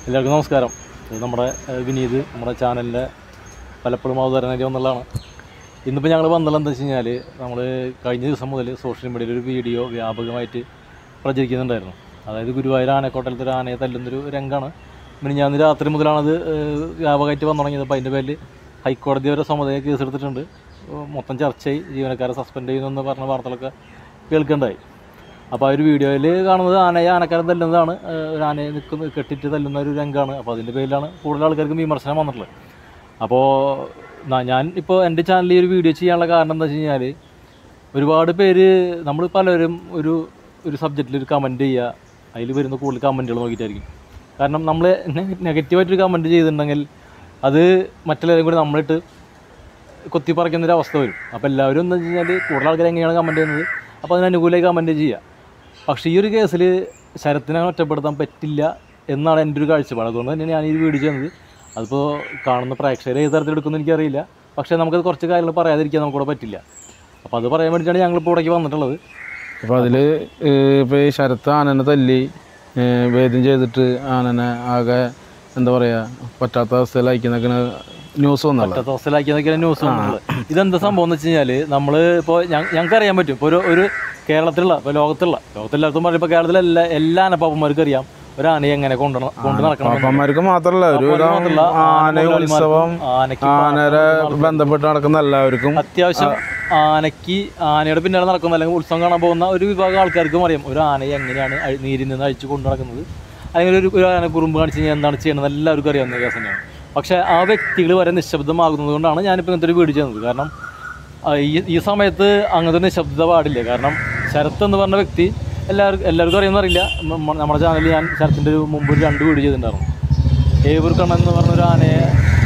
എല്ലാവർക്കും നമസ്കാരം ഇത് നമ്മുടെ ഏഹ്, വിനീത് നമ്മുടെ ചാനലിൻ്റെ പലപ്പോഴും അവതരണ ഒന്നുള്ളതാണ് ഇന്നിപ്പോൾ ഞങ്ങൾ വന്നുള്ളത് എന്താ വെച്ച് കഴിഞ്ഞാൽ നമ്മൾ കഴിഞ്ഞ ദിവസം മുതൽ സോഷ്യൽ മീഡിയയിൽ ഒരു വീഡിയോ വ്യാപകമായിട്ട് പ്രചരിക്കുന്നുണ്ടായിരുന്നു അതായത് ഗുരുവായൂർ ആനക്കോട്ടലത്തെ ഒരു ആനയെ തല്ലുന്നൊരു രംഗമാണ് മിനിഞ്ഞാന്ന് രാത്രി മുതലാണത് ഏഹ്, വ്യാപകമായിട്ട് വന്നു തുടങ്ങിയത് അപ്പോൾ അതിൻ്റെ പേരിൽ ഹൈക്കോടതി വരെ സമതയെ കേസെടുത്തിട്ടുണ്ട് ഏഹ്, മൊത്തം ചർച്ചയായി ജീവനക്കാരെ സസ്പെൻഡ് ചെയ്യുന്നെന്ന് പറഞ്ഞ വാർത്തകളൊക്കെ കേൾക്കുന്നുണ്ടായി അപ്പോൾ ആ ഒരു വീഡിയോയിൽ കാണുന്നത് ആനയെ ആനക്കാരൻ തല്ലുന്നതാണ് ഏഹ് ഒരു ആനയെ നിൽക്കുന്ന കെട്ടിട്ട് തല്ലുന്ന ഒരു രംഗമാണ് അപ്പോൾ അതിൻ്റെ പേരിലാണ് കൂടുതൽ ആൾക്കാർക്ക് വിമർശനം വന്നിട്ടുള്ളത് അപ്പോൾ ന- ഞാൻ ഇപ്പോൾ എൻ്റെ ചാനലിൽ ഈ ഒരു വീഡിയോ ചെയ്യാനുള്ള കാരണം എന്താ വെച്ച് കഴിഞ്ഞാൽ ഒരുപാട് പേര് നമ്മൾ പലരും ഒരു ഒരു സബ്ജക്റ്റിൽ ഒരു കമൻറ്റ് ചെയ്യുക അതിൽ വരുന്ന കൂടുതൽ കമൻറ്റുകൾ നോക്കിയിട്ടായിരിക്കും കാരണം നമ്മൾ നെഗറ്റീവായിട്ടൊരു കമൻറ്റ് ചെയ്തിട്ടുണ്ടെങ്കിൽ അത് മറ്റുള്ളവരും കൂടി നമ്മളിട്ട് കൊത്തി പറിക്കുന്നൊരു അവസ്ഥ വരും അപ്പോൾ എല്ലാവരും എന്താ വെച്ച് കഴിഞ്ഞാൽ കൂടുതൽ ആൾക്കാർ എങ്ങനെയാണ് കമൻറ്റ് ചെയ്യുന്നത് അപ്പോൾ അതിന് അനുകൂലമായി കമൻറ്റ് ചെയ്യുക പക്ഷേ ഈ ഒരു കേസിൽ ശരത്തിനെ ഒറ്റപ്പെടുത്താൻ പറ്റില്ല എന്നാണ് എൻ്റെ ഒരു കാഴ്ചപ്പാട് അതുകൊണ്ട് തന്നെയാണ് ഞാൻ ഈ വീഡിയോ ചെയ്യുന്നത് അതിപ്പോൾ കാണുന്ന പ്രേക്ഷകരെ ഏത് തരത്തിൽ എടുക്കുമെന്ന് എനിക്കറിയില്ല പക്ഷേ നമുക്കത് കുറച്ച് കാര്യങ്ങൾ പറയാതിരിക്കാൻ നമുക്കിവിടെ പറ്റില്ല അപ്പോൾ അത് പറയാൻ വേണ്ടിയിട്ടാണ് ഞങ്ങളിപ്പോൾ ഇവിടേക്ക് വന്നിട്ടുള്ളത് അപ്പോൾ അതിൽ ഇപ്പോൾ ഈ ശരത്ത് ആനനെ തല്ലി ഏഹ് ഭേദം ചെയ്തിട്ട് ആനനെ ആകെ എന്താ പറയുക പറ്റാത്ത അവസ്ഥയിൽ അയക്കുന്നൊക്കെ ന്യൂസ് വന്നല്ലോ ഒറ്റ ദിവസത്തിലാക്കിയതൊക്കെയാണ് ന്യൂസ് വന്നിട്ടുള്ളത് ഇതെന്താ സംഭവം എന്ന് വെച്ച് കഴിഞ്ഞാൽ നമ്മൾ ഇപ്പോൾ ഞങ്ങൾക്ക് അറിയാൻ പറ്റും ഇപ്പോൾ ഒരു ഒരു കേരളത്തിലുള്ള ഇപ്പോൾ ലോകത്തുള്ള ലോകത്തെല്ലായിടത്തും പറയുമ്പോൾ കേരളത്തിലെ എല്ലാ എല്ലാ ആനപ്പാപ്പന്മാർക്കും അറിയാം ഒരു ആനയെ എങ്ങനെ കൊണ്ടു കൊണ്ട് നടക്കണം എന്ന്. പാപ്പന്മാർക്ക് മാത്രമല്ല ഒരു പാപ്പന്മാർക്ക് മാത്രമല്ല, ആന മുതലാളിമാർക്കും ഉത്സവം ആനയ്ക്ക് ആനരെ ബന്ധപ്പെട്ട് നടക്കുന്ന എല്ലാവർക്കും അത്യാവശ്യം ആനയ്ക്ക് ആനയുടെ പിന്നാലെ നടക്കുന്ന അല്ലെങ്കിൽ ഉത്സവം കാണാൻ പോകുന്ന ഒരു വിഭാഗം ആൾക്കാർക്കും അറിയാം ഒരു ആനയെ എങ്ങനെയാണ് അഴി- നീരിൽ നിന്ന് അഴിച്ചു കൊണ്ടു നടക്കുന്നത് അല്ലെങ്കിൽ ഒരു ഒരു ആന കുറുമ്പ് കാണിച്ച് കഴിഞ്ഞാൽ എന്താണ് ചെയ്യണമെന്ന് എല്ലാവർക്കും അറിയാവുന്ന കേസ് തന്നെയാണ് പക്ഷേ ആ വ്യക്തികൾ വരെ നിശബ്ദമാകുന്നത് കൊണ്ടാണ് ഞാനിപ്പോൾ ഇങ്ങനത്തെ ഒരു വീഡിയോ ചെയ്യുന്നത് കാരണം ആ, ഈ ഈ സമയത്ത് അങ്ങനത്തെ ഒരു നിശബ്ദത പാടില്ല കാരണം ശരത്ത് എന്ന് പറഞ്ഞ വ്യക്തി എല്ലാവർക്കും എല്ലാവർക്കും അറിയുമെന്നറിയില്ല മ- മ- നമ്മുടെ ചാനലിൽ ഞാൻ ശരത്തിൻ്റെ ഒരു മുമ്പ് ഒരു രണ്ട് വീഡിയോ ചെയ്തിട്ടുണ്ടായിരുന്നു ഏവൂർ കണ്ണൻ എന്ന് പറഞ്ഞൊരു ആനയെ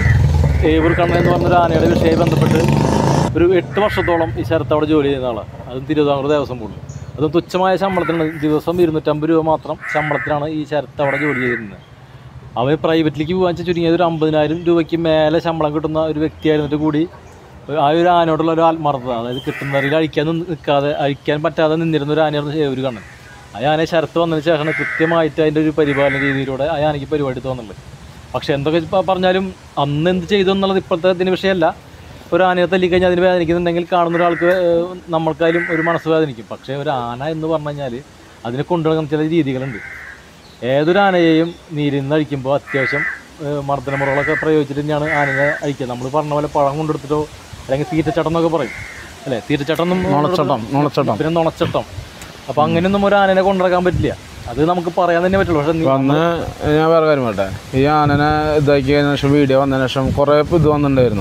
ഏവൂർ കണ്ണൻ എന്ന് പറഞ്ഞൊരു ആനയുടെ വിഷയമായി ബന്ധപ്പെട്ട് ഒരു എട്ട് വർഷത്തോളം ഈ ശരത്ത് അവിടെ ജോലി ചെയ്യുന്ന ആളാണ് അതും തിരുവിതാംകൂർ ദേവസ്വം ബോർഡിൽ അതും തുച്ഛമായ ശമ്പളത്തിനാണ് ദിവസം ഇരുന്നൂറ്റമ്പത് രൂപ മാത്രം ശമ്പളത്തിനാണ് ഈ ശരത്ത് അവിടെ ജോലി ചെയ്തിരുന്നത് അവൻ പ്രൈവറ്റിലേക്ക് പോകാൻ വെച്ചാൽ ചുരുങ്ങിയത് ഒരു അമ്പതിനായിരം രൂപയ്ക്ക് മേലെ ശമ്പളം കിട്ടുന്ന ഒരു വ്യക്തിയായിരുന്നിട്ട് കൂടി ആ ഒരു ആനയോടുള്ള ഒരു ആത്മാർത്ഥത അതായത് കിട്ടുന്നതിൽ അഴിക്കാൻ നിന്ന് നിൽക്കാതെ അഴിക്കാൻ പറ്റാതെ നിന്നിരുന്ന ഒരു ആനയായിരുന്നു ഏവൂർ കണ്ണൻ ആ ആനയെ ശരത്ത് വന്നതിന് ശേഷമാണ് കൃത്യമായിട്ട് അതിൻ്റെ ഒരു പരിപാലന രീതിയിലൂടെ ആ ആനയ്ക്ക് പരിപാടി തോന്നുന്നുള്ളത് പക്ഷെ എന്തൊക്കെ പ- പറഞ്ഞാലും അന്ന് എന്ത് ചെയ്തു എന്നുള്ളത് ഇപ്പോഴത്തെ ഇതിന് വിഷയമല്ല ഒരു ആനയെ തല്ലിക്കഴിഞ്ഞാൽ അതിന് വേദനിക്കുന്നുണ്ടെങ്കിൽ കാണുന്ന ഒരാൾക്ക് ഏഹ്, നമ്മൾക്കായാലും ഒരു മനസ്സ് വേദനിക്കും പക്ഷേ ഒരു ആന എന്ന് പറഞ്ഞു കഴിഞ്ഞാൽ അതിനെ കൊണ്ടുപോകുന്ന ചില രീതികളുണ്ട് ഏതൊരു ആനയെയും നീരിൽ നിന്ന് അഴിക്കുമ്പോൾ അത്യാവശ്യം ഏഹ്, മർദ്ദനമുറകളൊക്കെ പ്രയോഗിച്ചിട്ട് തന്നെയാണ് ആനയെ അഴിക്കുക നമ്മൾ പറഞ്ഞ പോലെ പഴം കൊണ്ടെടുത്തിട്ടോ അല്ലെങ്കിൽ തീറ്റച്ചട്ടം എന്നൊക്കെ പറയും അല്ലേ തീറ്റച്ചട്ടം ഒന്നും നുണച്ചട്ടം നുണച്ചട്ടം പിന്നെ നുണച്ചട്ടം അപ്പോൾ അങ്ങനെയൊന്നും ഒരു ആനനെ കൊണ്ടുനടക്കാൻ പറ്റില്ല അത് നമുക്ക് പറയാൻ തന്നെ പറ്റുള്ളൂ പക്ഷെ അപ്പൊ അന്ന് ഞാൻ വേറെ കാര്യം പറയട്ടെ ഈ ആനനെ ഇതാക്കി കഴിഞ്ഞ ശേഷം വീഡിയോ വന്നതിന് ശേഷം കുറേ ഇപ്പം ഇത് വന്നിട്ടുണ്ടായിരുന്നു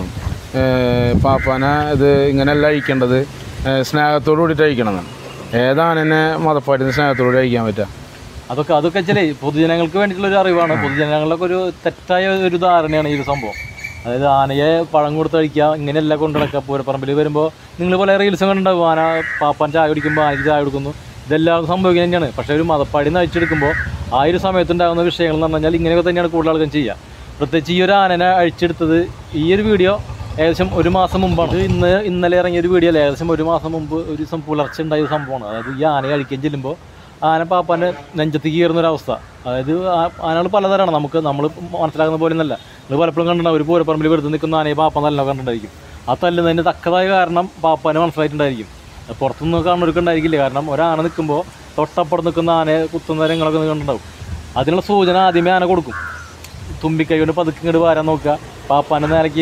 ഏഹ് പാപ്പാനെ ഇത് ഇങ്ങനെയല്ല അഴിക്കേണ്ടത് ഏഹ് സ്നേഹത്തോട് കൂടിയിട്ട് അഴിക്കണം ഏതാനനെ മതപ്പാട്ടിന് സ്നേഹത്തോട് കൂടി അഴിക്കാൻ പറ്റുക അതൊക്കെ അതൊക്കെ ചില പൊതുജനങ്ങൾക്ക് വേണ്ടിയിട്ടുള്ള ഒരു അറിവാണ് പൊതുജനങ്ങളിലൊക്കെ ഒരു തെറ്റായ ഒരു ധാരണയാണ് ഈ ഒരു സംഭവം അതായത് ആനയെ പഴം കൊടുത്ത് കഴിക്കുക ഇങ്ങനെയല്ല കൊണ്ടു നടക്കുക പൂരപ്പറമ്പിൽ വരുമ്പോൾ നിങ്ങൾ പല റീൽസും കണ്ടുണ്ടാവും ആന പാപ്പാൻ ചായ കുടിക്കുമ്പോൾ ആനയ്ക്ക് ചായ കൊടുക്കുന്നു ഇതെല്ലാം സംഭവിക്കുന്നത് തന്നെയാണ് പക്ഷേ ഒരു മതപ്പാടി നിന്ന് അഴിച്ചെടുക്കുമ്പോൾ ആ ഒരു സമയത്തുണ്ടാകുന്ന വിഷയങ്ങൾ എന്ന് പറഞ്ഞു കഴിഞ്ഞാൽ ഇങ്ങനെയൊക്കെ തന്നെയാണ് കൂടുതൽ ആൾക്കാരും ചെയ്യുക പ്രത്യേകിച്ച് ഈ ഒരു ആനനെ അഴിച്ചെടുത്തത് ഈ ഒരു വീഡിയോ ഏകദേശം ഒരു മാസം മുമ്പാണ് ഇത് ഇന്ന് ഇന്നലെ ഇറങ്ങിയ ഒരു വീഡിയോ അല്ല ഏകദേശം ഒരു മാസം മുമ്പ് ഒരു ദിവസം പുലർച്ചെ ഉണ്ടായ ഒരു സംഭവമാണ് അതായത് ഈ ആനയെ അഴിക്കാൻ ചെല്ലുമ്പോൾ ആന പാപ്പാൻ്റെ നെഞ്ചത്തേക്ക് കയറുന്ന ഒരു അവസ്ഥ അതായത് ആ- ആനകൾ പലതരമാണ് നമുക്ക് നമ്മൾ മനസ്സിലാക്കുന്ന പോലെ ഒന്നല്ല നിങ്ങൾ പലപ്പോഴും കണ്ടിട്ടുണ്ടാവും ഒരു പൂരപ്പറമ്പിൽ വെറുതെ നിൽക്കുന്ന ആനയെ പാപ്പ നല്ല കണ്ടിട്ടുണ്ടായിരിക്കും ആ തല്ലുന്നതിന് തക്കതായ കാരണം പാപ്പാന് മനസ്സിലായിട്ടുണ്ടായിരിക്കും അത് പുറത്തുനിന്ന് കാണുന്നവർക്ക് ഉണ്ടായിരിക്കില്ല കാരണം ഒരാന നിൽക്കുമ്പോൾ തൊട്ടപ്പുറത്ത് നിൽക്കുന്ന ആനയെ കുത്തുന്ന രംഗങ്ങളൊക്കെ നിങ്ങൾ കണ്ടിട്ടുണ്ടാവും അതിനുള്ള സൂചന ആദ്യമേ ആന കൊടുക്കും തുമ്പിക്കൈ കൊണ്ട് പതുക്കെ ഇങ്ങോട്ട് വരാൻ നോക്കുക പാപ്പാൻ്റെ നേരയ്ക്ക്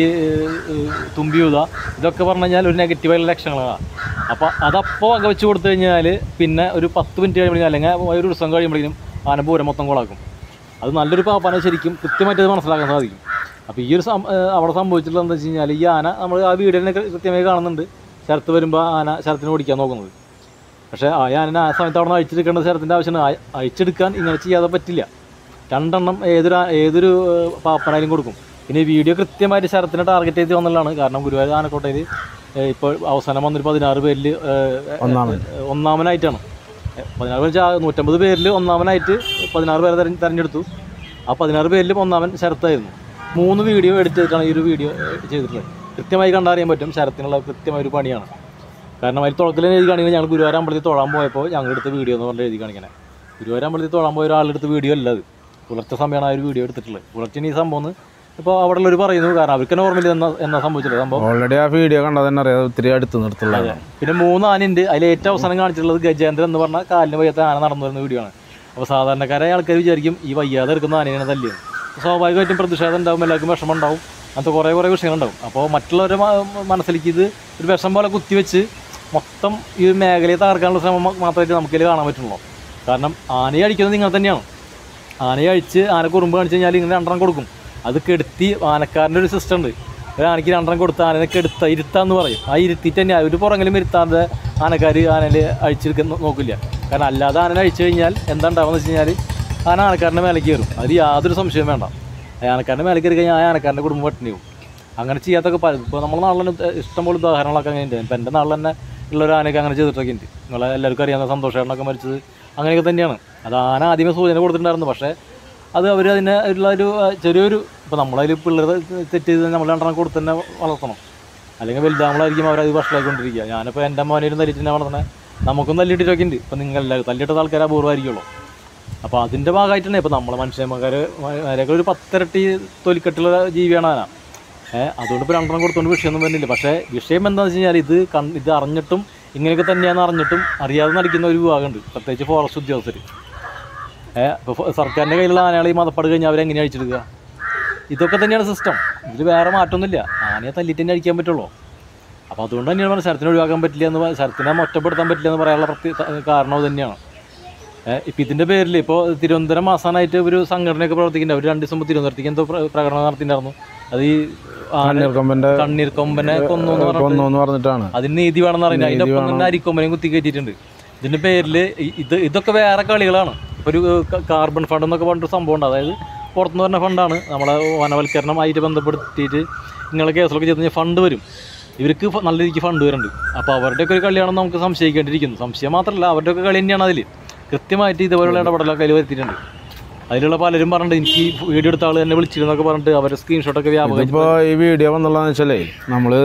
തുമ്പി ഊതുക ഇതൊക്കെ പറഞ്ഞു കഴിഞ്ഞാൽ ഒരു നെഗറ്റീവായുള്ള ലക്ഷണങ്ങളാണ് അപ്പോൾ അതപ്പോൾ വക വെച്ച് കൊടുത്തു കഴിഞ്ഞാൽ പിന്നെ ഒരു പത്ത് മിനിറ്റ് കഴിയുമ്പോഴേക്കും അല്ലെങ്കിൽ ഒരു ദിവസം കഴിയുമ്പോഴേക്കും ആന പൂരം മൊത്തം കൊളാക്കും അത് നല്ലൊരു പാപ്പാനെ ശരിക്കും കൃത്യമായിട്ട് അത് മനസ്സിലാക്കാൻ സാധിക്കും അപ്പോൾ ഈ ഒരു സം ഏഹ് അവിടെ സംഭവിച്ചിട്ടുള്ളത് എന്താ വെച്ച് കഴിഞ്ഞാൽ ഈ ആന നമ്മൾ ആ വീഡിയോനെ കൃത്യമായി കാണുന്നുണ്ട് ശരത്ത് വരുമ്പോൾ ആന ശരത്തിനെ ഓടിക്കാൻ നോക്കുന്നത് പക്ഷേ ആ ആനനെ ആ സമയത്ത് അവിടെ നിന്ന് അഴിച്ചെടുക്കേണ്ട ശരത്തിൻ്റെ ആവശ്യമാണ് അയ- അഴിച്ചെടുക്കാൻ ഇങ്ങനെ ചെയ്യാതെ പറ്റില്ല രണ്ടെണ്ണം ഏതൊരു ആ- ഏതൊരു ഏഹ്, പാപ്പനായാലും കൊടുക്കും പിന്നെ ഈ വീഡിയോ കൃത്യമായിട്ട് ശരത്തിനെ ടാർഗറ്റ് ചെയ്ത് വന്നുള്ളതാണ് കാരണം ഗുരുവായൂർ ആനക്കോട്ടയിൽ ഏഹ്, ഇപ്പോൾ അവസാനം വന്നൊരു പതിനാറ് പേരിൽ ഏഹ്, ഒന്നാമൻ ഏഹ്, ഒന്നാമനായിട്ടാണ് ഏഹ്, പതിനാറ് പേര് വെച്ചാൽ നൂറ്റമ്പത് പേരിൽ ഒന്നാമനായിട്ട് പതിനാറ് പേരെ തെരഞ്ഞ് തെരഞ്ഞെടുത്തു ആ പതിനാറ് പേരിലും ഒന്നാമൻ ശരത്തായിരുന്നു മൂന്ന് വീഡിയോ എഡിറ്റ് ചെയ്തിട്ടാണ് ഈ ഒരു വീഡിയോ ഏഹ്, ചെയ്തിട്ടുള്ളത് കൃത്യമായി കണ്ടറിയാൻ പറ്റും ശരത്തിനുള്ള കൃത്യമായ ഒരു പണിയാണ് കാരണം അതിൽ തുറക്കൽ എഴുതി കാണിക്കുന്നത് ഞങ്ങൾ ഗുരുവായൂർ അമ്പലത്തിൽ തൊഴാൻ പോയപ്പോൾ ഞങ്ങൾ എടുത്ത വീഡിയോ എന്ന് പറഞ്ഞ് എഴുതി കാണിക്കണേ ഗുരുവായൂർ അമ്പലത്തിൽ തൊഴാൻ പോയ ഒരാളെടുത്ത വീഡിയോ അല്ല അത് പുലർച്ചെ സമയമാണ് ആ ഒരു വീഡിയോ എടുത്തിട്ടുള്ളത് പുലർച്ചെ ഈ സംഭവം എന്ന് ഇപ്പോൾ അവിടെ ഉള്ളവർ പറയുന്നു കാരണം അവർക്ക് തന്നെ ഓർമ്മയില്ല എന്നാ എന്നാ സംഭവിച്ചില്ല സംഭവം ഓൾറെഡി ആ വീഡിയോ കണ്ടാൽ തന്നെ അറിയാം അത് ഒത്തിരി അടുത്ത് നിർത്തുള്ള പിന്നെ മൂന്ന് ആനയുണ്ട് അതിൽ ഏറ്റവും അവസാനം കാണിച്ചിട്ടുള്ളത് ഗജേന്ദ്രൻ എന്ന് പറഞ്ഞ കാലിന് വയ്യാത്ത ആന നടന്നു വരുന്ന വീഡിയോ ആണ് അപ്പോൾ സാധാരണക്കാരായ ആൾക്കാർ വിചാരിക്കും ഈ വയ്യാതെ എടുക്കുന്ന ആനയാണ് തല്ലിയത് സ്വാഭാവികമായിട്ടും പ്രതിഷേധം ഉണ്ടാവും എല്ലാവർക്കും വിഷമം ഉണ്ടാവും അങ്ങനത്തെ കുറേ കുറേ വിഷയങ്ങളുണ്ടാവും അപ്പോൾ മറ്റുള്ളവരുടെ മ- മനസ്സിലേക്ക് ഇത് ഒരു വിഷം പോലെ കുത്തിവെച്ച് മൊത്തം ഈ ഒരു മേഖലയെ തകർക്കാനുള്ള ശ്രമം മ- മാത്രമായിട്ട് നമുക്കിതിൽ കാണാൻ പറ്റുള്ളൂ കാരണം ആനയെ അടിക്കുന്നത് നിങ്ങൾ തന്നെയാണ് ആനയെ അഴിച്ച് ആന കുറുമ്പ് കാണിച്ച് കഴിഞ്ഞാൽ ഇങ്ങനെ രണ്ടെണ്ണം കൊടുക്കും അത് കെടുത്തി ആനക്കാരൻ്റെ ഒരു സിസ്റ്റം ഉണ്ട് ഒരു ആനയ്ക്ക് രണ്ടെണ്ണം കൊടുത്ത് ആനനെ കെടുത്ത ഇരുത്താന്ന് പറയും ആ ഇരുത്തിയിട്ട് തന്നെ ഒരു പുറകിലും ഇരുത്താതെ ആനക്കാർ ആനയിൽ അഴിച്ചെടുക്കാൻ നോ- നോക്കില്ല കാരണം അല്ലാതെ ആനനെ അഴിച്ചു കഴിഞ്ഞാൽ എന്താ ഉണ്ടാവുക വെച്ച് കഴിഞ്ഞാൽ ആന ആനക്കാരൻ്റെ മേലേക്ക് കയറും അതിൽ യാതൊരു സംശയവും വേണ്ട ആ ആനക്കാരൻ്റെ മേലേക്ക് കയറി കഴിഞ്ഞാൽ ആ ആനക്കാരൻ്റെ കുടുംബം പട്ടിണിയും അങ്ങനെ ചെയ്യാത്തൊക്കെ പല ഇപ്പോൾ നമ്മുടെ നാട്ടിൽ തന്നെ ഇഷ്ടംപോലെ ഉദാഹരണങ്ങളൊക്കെ അങ്ങനെ ഉണ്ട് ഇപ്പം എൻ്റെ നാട്ടിൽ തന്നെ ഉള്ള ഒരു ആനയൊക്കെ അങ്ങനെ ചെയ്തിട്ടൊക്കെ ഉണ്ട് നിങ്ങളെ എല്ലാവർക്കും അറിയാവുന്ന സന്തോഷേട്ടനൊക്കെ മരിച്ചത് അങ്ങനെയൊക്കെ തന്നെയാണ് അത് ആന ആദ്യമേ സൂചന കൊടുത്തിട്ടുണ്ടായിരുന്നു പക്ഷേ അത് അവർ അതിനെ ഉള്ള ഒരു ആ, ചെറിയൊരു ഇപ്പോൾ നമ്മളതിൽ പിള്ളേർ തെറ്റ് ചെയ്ത് നമ്മൾ രണ്ടെണ്ണം കൊടുത്ത് തന്നെ വളർത്തണം അല്ലെങ്കിൽ വലുതാകുമ്പോഴായിരിക്കും അവരത് വഷളായിക്കൊണ്ടിരിക്കുക ഞാനിപ്പോൾ എൻ്റെ മോനേരും തല്ലിട്ട് തന്നെ വളർത്തണേ നമുക്കും തല്ലിട്ടിട്ടൊക്കെ ഉണ്ട് ഇപ്പം നിങ്ങളെല്ലാം തല്ലിട്ട ആൾക്കാർ അപൂർവമായിരിക്കുള്ളൂ അപ്പോൾ അതിൻ്റെ ഭാഗമായിട്ട് തന്നെ ഇപ്പോൾ നമ്മളെ മനുഷ്യന്മാർ അവരൊക്കെ ഒരു പത്തിരട്ടി തൊലിക്കെട്ടുള്ള ജീവിയാണ് ആന ഏഹ് അതുകൊണ്ട് ഇപ്പോൾ രണ്ടെണ്ണം കൊടുത്തുകൊണ്ട് വിഷയമൊന്നും വരുന്നില്ല പക്ഷേ വിഷയം എന്താണെന്ന് വെച്ച് കഴിഞ്ഞാൽ ഇത് കൺ ഇത് അറിഞ്ഞിട്ടും ഇങ്ങനെയൊക്കെ തന്നെയാണെന്ന് അറിഞ്ഞിട്ടും അറിയാതെ നടിക്കുന്ന ഒരു വിഭാഗമുണ്ട് പ്രത്യേകിച്ച് ഫോറസ്റ്റ് ഉദ്യോഗസ്ഥർ ഏഹ് ഇപ്പോൾ സർക്കാരിൻ്റെ കയ്യിലുള്ള ആനകളെ ഈ മതപ്പാട് കഴിഞ്ഞാൽ അവരെങ്ങനെ അഴിച്ചെടുക്കുക ഇതൊക്കെ തന്നെയാണ് സിസ്റ്റം ഇതിൽ വേറെ മാറ്റമൊന്നുമില്ല ആനയെ തല്ലിട്ട് തന്നെ അടിക്കാൻ പറ്റുള്ളൂ അപ്പോൾ അതുകൊണ്ട് തന്നെയാണ് പറഞ്ഞത് ശരത്തിനെ ഒഴിവാക്കാൻ പറ്റില്ല എന്ന് പ- ശരത്തിനെ ഒറ്റപ്പെടുത്താൻ പറ്റില്ല എന്ന് പറയാനുള്ള പ്രത്യേക കാരണം അത് തന്നെയാണ് ഏഹ് ഇപ്പം ഇതിൻ്റെ പേരിൽ ഇപ്പോൾ തിരുവനന്തപുരം ആസ്ഥാനമായിട്ട് ഒരു സംഘടനയൊക്കെ പ്രവർത്തിക്കുന്നുണ്ട് അവർ രണ്ട് ദിവസം മുമ്പ് തിരുവനന്തപുരത്തേക്ക് എന്തോ പ്ര- പ്രകടനം നടത്തിയിട്ടുണ്ടായിരുന്നു അത് ഈ ആന കണ്ണീർക്കൊമ്പന്റെ കണ്ണീർ കൊമ്പനെ കൊന്നു എന്ന് പറഞ്ഞിട്ട് കൊന്നു എന്ന് പറഞ്ഞിട്ടാണ് അതിന് നീതി വേണമെന്ന് പറയുന്നത് അതിൻ്റെ ഒപ്പം തന്നെ അരിക്കൊമ്പനെയും കുത്തി കയറ്റിയിട്ടുണ്ട് ഇതിൻ്റെ പേരിൽ ഇത് ഇതൊക്കെ വേറെ കളികളാണ് ഒരു ക- കാർബൺ ഫണ്ട് എന്നൊക്കെ പറഞ്ഞിട്ട് സംഭവം ഉണ്ട് അതായത് പുറത്തുനിന്ന് വരുന്ന ഫണ്ടാണ് നമ്മളെ വനവൽക്കരണമായിട്ട് ബന്ധപ്പെടുത്തിയിട്ട് ഇങ്ങനെ കേസിലൊക്കെ ചെയ്ത് കഴിഞ്ഞാൽ ഫണ്ട് വരും ഇവർക്ക് ഫ- നല്ല രീതിക്ക് ഫണ്ട് വരുന്നുണ്ട് അപ്പോൾ അവരുടെയൊക്കെ ഒരു കളിയാണെന്ന് നമുക്ക് സംശയിക്കേണ്ടിയിരിക്കുന്നു സംശയം മാത്രമല്ല അവരുടെയൊക്കെ കളി തന്നെയാണ് അതിൽ കൃത്യമായിട്ട് ഇതുപോലുള്ള ഇടപെടലൊക്കെ അതിൽ വരുത്തിയിട്ടുണ്ട് അതിലുള്ള പലരും പറഞ്ഞിട്ട് എനിക്ക് ഈ വീഡിയോ എടുത്ത ആൾ എന്നെ വിളിച്ചിരുന്നൊക്കെ പറഞ്ഞിട്ട് അവരുടെ സ്ക്രീൻഷോട്ടൊക്കെ വ്യാപകം ഇപ്പോൾ ഈ വീഡിയോ വന്നുള്ളതെന്ന് വെച്ചാലേ നമ്മള്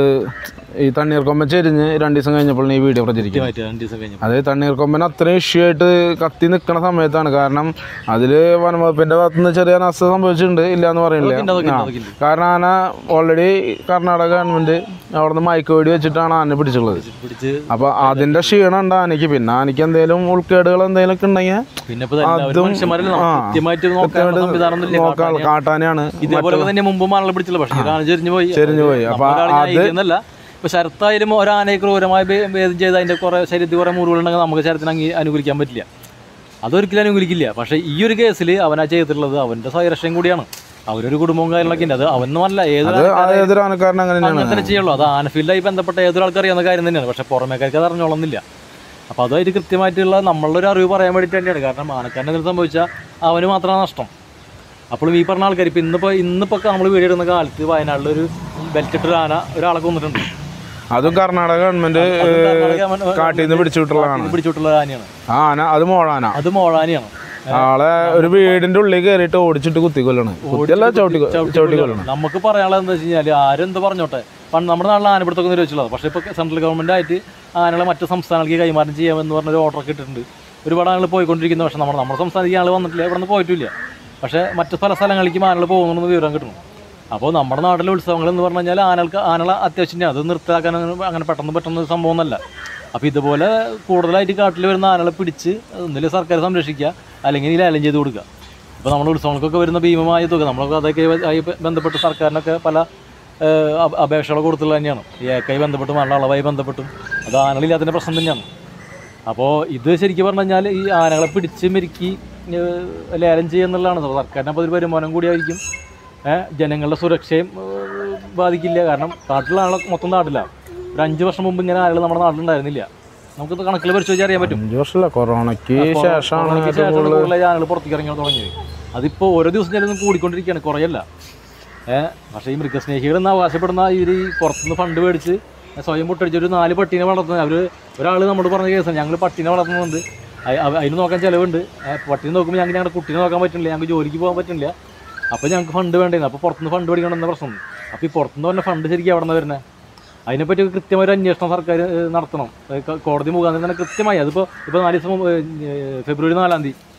ഈ തണ്ണീർക്കൊമ്പൻ ചെരിഞ്ഞ് രണ്ട് ദിവസം കഴിഞ്ഞപ്പോഴാണ് ഈ വീഡിയോ പ്രചരിക്കുന്നത് കൃത്യമായിട്ട് രണ്ട് ദിവസം കഴിഞ്ഞു അത് തണ്ണീർക്കൊമ്പൻ അത്രയും ഇഷ്യൂ ആയിട്ട് കത്തി നിൽക്കുന്ന സമയത്താണ് കാരണം അതിൽ വനംവകുപ്പിന്റെ ഭാഗത്തുനിന്ന് ചെറിയ നഷ്ടം സംഭവിച്ചിട്ടുണ്ട് ഇല്ല എന്ന് പറയില്ല അതൊക്കെ ഉണ്ട്, അതൊക്കെ ഉണ്ട്, ആ. അതൊക്കെ ഉണ്ട്. കാരണം ആന ഓൾറെഡി കർണാടക ഗവൺമെന്റ് അവിടുന്ന് മയക്ക് വെടി വെച്ചിട്ടാണ് ആന പിടിച്ചുള്ളത് പിടിച്ച് അപ്പൊ അതിന്റെ ക്ഷീണം ഉണ്ട് ആനയ്ക്ക് പിന്നെ ആനയ്ക്ക് എന്തെങ്കിലും ഉൾക്കേടുകൾ എന്തെങ്കിലും ഒക്കെ ഉണ്ടെങ്കിൽ പിന്നെ ഇപ്പൊ തന്നെ അവര് മനുഷ്യന്മാരല്ലേ നമുക്ക് ആ. കൃത്യമായിട്ട് നോക്കാനുള്ള സംവിധാനം ഒന്നും ഇല്ല. നോക്കാൻ കാട്ടാന- കാട്ടാനാണ് ഇതേപോലെ തന്നെ മുമ്പ് മണൽ പിടിച്ചില്ല പക്ഷെ ഇതാണ് ചെരിഞ്ഞു പോയി ചെരിഞ്ഞു പോയി. അപ്പൊ അത് എന്നല്ല ഇപ്പൊ ശരത്തായാലും ഒരാനയെ ക്രൂരമായി ഭേ- ഭേദം ചെയ്ത് അതിന്റെ കുറെ ശരീരത്തിൽ കുറെ മുറിവുകളുണ്ടെങ്കിൽ നമുക്ക് ശരത്തിന് അങ്ങ് അനുകൂലിക്കാൻ പറ്റില്ല അതൊരിക്കലും അനുകൂലിക്കില്ല പക്ഷെ ഈ ഒരു കേസിൽ അവനാ ചെയ്തിട്ടുള്ളത് അവന്റെ സ്വയരക്ഷയും കൂടിയാണ് അവരൊരു കുടുംബവും കാര്യങ്ങളൊക്കെ ഉണ്ട് അത് അവനൊന്നുമല്ല ഏതൊരു അത് ആ ഏതൊരു ആനക്കാരനും അങ്ങനെ അങ്ങനെ തന്നെയാണ് തന്നെ ചെയ്യുള്ളൂ അത് ആനഫീൽഡായി ബന്ധപ്പെട്ട ഏതൊരാൾക്ക് അറിയാവുന്ന കാര്യം തന്നെയാണ് പക്ഷെ പുറമേക്കാർക്ക് അത് അറിഞ്ഞോളുന്നില്ല അപ്പോൾ അതുമായിട്ട് കൃത്യമായിട്ടുള്ള നമ്മളുടെ ഒരു അറിവ് പറയാൻ വേണ്ടിയിട്ട് തന്നെയാണ് കാരണം ആനക്കാരൻ എന്തെങ്കിലും സംഭവിച്ചാൽ അവന് മാത്രമാണ് നഷ്ടം അപ്പോഴും ഈ പറഞ്ഞ ആൾക്കാർ ഇപ്പം ഇന്നിപ്പോൾ ഇന്നിപ്പോൾ നമ്മൾ വീഡിയോ എടുക്കുന്ന കാലത്ത് വയനാട്ടിൽ ഒരു ബെൽറ്റ് ഇട്ടൊരു ആന ഒരാളെ കൊന്നിട്ടുണ്ട് അതും കർണാടക ഗവൺമെന്റ് അത് കർണാടക ഗവൺമെന്റ് കാട്ടിൽ നിന്ന് പിടിച്ചുവിട്ടുള്ളതാണ് ഇത് പിടിച്ചിട്ടുള്ള ആനയാണ് ആ ആന അത് മോളാന അത് മോഴാനിയാണ് ആളെ ഒരു വീടിന്റെ ഉള്ളിൽ കയറിയിട്ട് ഓടിച്ചിട്ട് കുത്തിക്കൊല്ലണ് കുത്തിയല്ല ചവിട്ടി ചവിട്ടി കൊല്ലണം നമുക്ക് പറയാനുള്ളത് എന്താ വെച്ച് കഴിഞ്ഞാൽ ആരെന്ത് പറഞ്ഞോട്ടെ പണ്ട് നമ്മുടെ നാട്ടിൽ ആനപ്പിടുത്തൊക്കെ നിരോധിച്ചുള്ളത് പക്ഷേ ഇപ്പോൾ സെൻട്രൽ ഗവൺമെന്റ് ആയിട്ട് ആനകളെ മറ്റ് സംസ്ഥാനങ്ങൾക്ക് കൈമാറ്റം ചെയ്യാമെന്ന് പറഞ്ഞൊരു ഓർഡറൊക്കെ ഇട്ടിട്ടുണ്ട് ഒരുപാട് ആളുകൾ പോയിക്കൊണ്ടിരിക്കുന്നു പക്ഷേ നമ്മൾ നമ്മുടെ സംസ്ഥാനത്തേക്ക് ആൾ വന്നിട്ടില്ല ഇവിടെ നിന്ന് പോയിട്ടില്ല പക്ഷേ മറ്റ് പല സ്ഥലങ്ങളിലേക്ക് ആനകൾ പോകുന്നുണ്ടെന്ന് വിവരം കിട്ടുന്നു അപ്പോൾ നമ്മുടെ നാട്ടിലെ ഉത്സവങ്ങൾ എന്ന് പറഞ്ഞു കഴിഞ്ഞാൽ ആനകൾക്ക് ആനകളെ അത്യാവശ്യം തന്നെയാണ് അത് നിർത്താക്കാൻ അങ്ങനെ പെട്ടെന്ന് പറ്റുന്ന ഒരു സംഭവമൊന്നുമല്ല അപ്പോൾ ഇതുപോലെ കൂടുതലായിട്ട് കാട്ടിൽ വരുന്ന ആനകളെ പിടിച്ച് ഒന്നിൽ സർക്കാർ സംരക്ഷിക്കുക അല്ലെങ്കിൽ ലേലം ചെയ്ത് കൊടുക്കുക ഇപ്പോൾ നമ്മുടെ ഉത്സവങ്ങൾക്കൊക്കെ വരുന്ന ഭീമമായ തുക നമ്മളൊക്കെ അതൊക്കെ ആയി ബന്ധപ്പെട്ട് സർക്കാരിനൊക്കെ പല ഏഹ്, അപ- അപേക്ഷകൾ കൊടുത്തുള്ളത് തന്നെയാണ് ഈ ഏക്കായി ബന്ധപ്പെട്ടും നല്ല അളവായി ബന്ധപ്പെട്ടും അത് ആനകളില്ലാത്തതിൻ്റെ പ്രശ്നം തന്നെയാണ് അപ്പോൾ ഇത് ശരിക്കും പറഞ്ഞു കഴിഞ്ഞാൽ ഈ ആനകളെ പിടിച്ച് മെരുക്കി ഏഹ്, ലേലം ചെയ്യുക എന്നുള്ളതാണ് സർക്കാരിന് അപ്പോൾ ഒരു വരുമാനം കൂടിയായിരിക്കും ഏഹ്, ജനങ്ങളുടെ സുരക്ഷയും ഏഹ്, ബാധിക്കില്ല കാരണം കാട്ടിലുള്ള ആളെ മൊത്തം നാട്ടിലാണ് ഒരു അഞ്ച് വർഷം മുമ്പ് ഇങ്ങനെ ആളുകൾ നമ്മുടെ നാട്ടിലുണ്ടായിരുന്നില്ല നമുക്കിത് കണക്കിൽ പരിശോധിച്ച് അറിയാൻ പറ്റും അഞ്ചു വർഷമല്ല കൊറോണയ്ക്ക് ശേഷമാണ് കൊറോണയ്ക്ക് ഏറ്റവും ശേഷമാണ് കൂടുതൽ കൂടുതൽ ആളുകൾ പുറത്തേക്ക് ഇറങ്ങി തുടങ്ങിയത് അതിപ്പോൾ ഓരോ ദിവസം ചിലതും കൂടിക്കൊണ്ടിരിക്കുകയാണ് കുറയല്ല ഏഹ് പക്ഷേ ഈ മൃഗസ്നേഹികൾ എന്ന് അവകാശപ്പെടുന്ന ഇവർ ഈ പുറത്തുനിന്ന് ഫണ്ട് മേടിച്ച് സ്വയം പൊട്ടടിച്ച് ഒരു നാല് പട്ടീനെ വളർത്തുന്നത് അവർ ഒരാൾ നമ്മോട് പറഞ്ഞ കേസാണ് ഞങ്ങൾ പട്ടീനെ വളർത്തുന്നുണ്ട് അ- അവ- അതിന് നോക്കാൻ ചിലവുണ്ട് ഏഹ് പട്ടീനെ നോക്കുമ്പോൾ ഞങ്ങൾക്ക് ഞങ്ങളുടെ കുട്ടീനെ നോക്കാൻ പറ്റുന്നില്ല ഞങ്ങൾക്ക് ജോലിക്ക് പോകാൻ പറ്റുന്നില്ല അപ്പോൾ ഞങ്ങൾക്ക് ഫണ്ട് വേണ്ടേന്ന് അപ്പോൾ പുറത്തുനിന്ന് ഫണ്ട് മേടിക്കണം എന്ന പ്രശ്നം അപ്പോൾ ഈ പുറത്തുനിന്ന് പറഞ്ഞ ഫണ്ട് ശരിക്കും എവിടെ നിന്ന് വരുന്നത് അതിനെപ്പറ്റി കൃത്യമായ ഒരു അന്വേഷണം സർക്കാർ ഏഹ്, നടത്തണം ഏഹ്, ക- കോടതി മുഖാന്തരം തന്നെ കൃത്യമായി അതിപ്പോൾ ഇപ്പോൾ നാല് ദിവസം മുമ്പ്, ഏഹ്, ഫെബ്രുവരി നാലാം തീയതി